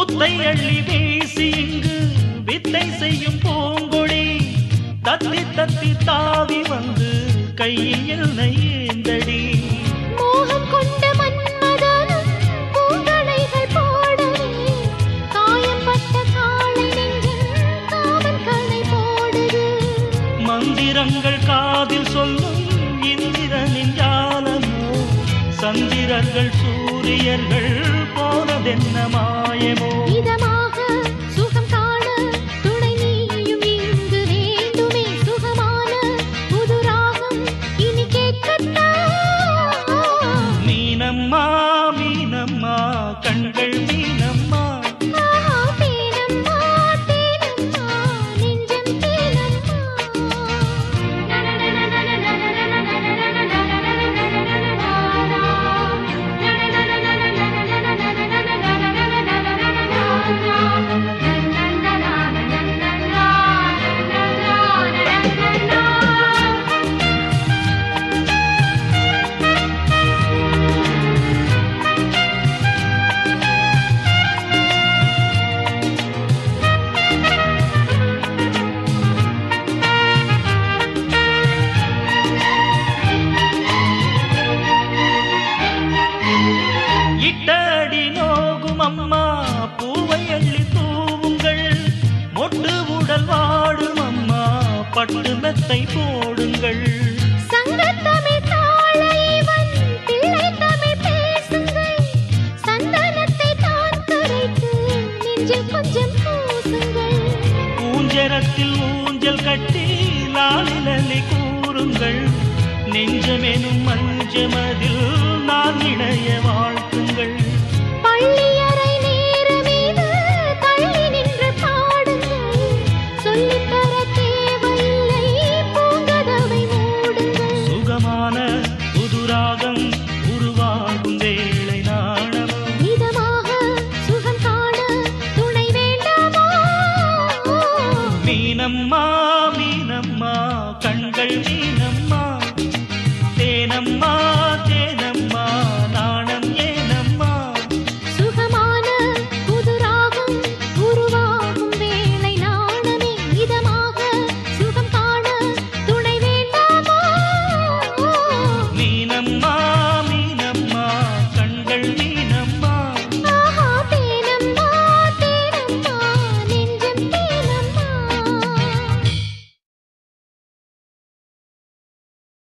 முத்தை அள்ளி வீசி இங்கு வித்தை செய்யும் பூங்கொடி தத்தி தத்தி தாவி வந்து கையில் என்னை ஏந்தடி மோகம் கொண்ட மன்மதனும் பூங்களைகள் போடவே காயம்பட்ட காளை நெஞ்சில் காமன் கலை போடுது மந்திரங்கள் காதில் சொல்லும் இந்திரனின் ஜாலமோ சந்திரர்கள் சூரியர்கள் போனதென்ன மாயமோ இதமாக சுகம் காண துணை நீயும் இங்கு வேண்டுமே சுகமான புது ராகம் இனி கேட்கத்தான் மீனம்மா மீனம்மா கண்கள் மீனம்மா ஆஹா, தேனம்மா, தேனம்மா, நெஞ்சம் தேனம்மா. இட்டடி நோகும் அம்மா பூவை அள்ளி தூவுங்கள் மொட்டு உடல் வாடும் அம்மா பட்டு மெத்தை போடுங்கள் சங்கத்தமிழ் தாளைவன் பிள்ளை தமிழ் பேசுங்கள் சந்தனத்தை தான் கரைத்து நெஞ்சில் கொஞ்சம் பூசுங்கள் ஊஞ்சரத்தில் ஊஞ்சல் கட்டி லாலிலி கூறுங்கள் நெஞ்சமெனும் மஞ்சமதில் நான் இணைய வாழ்த்து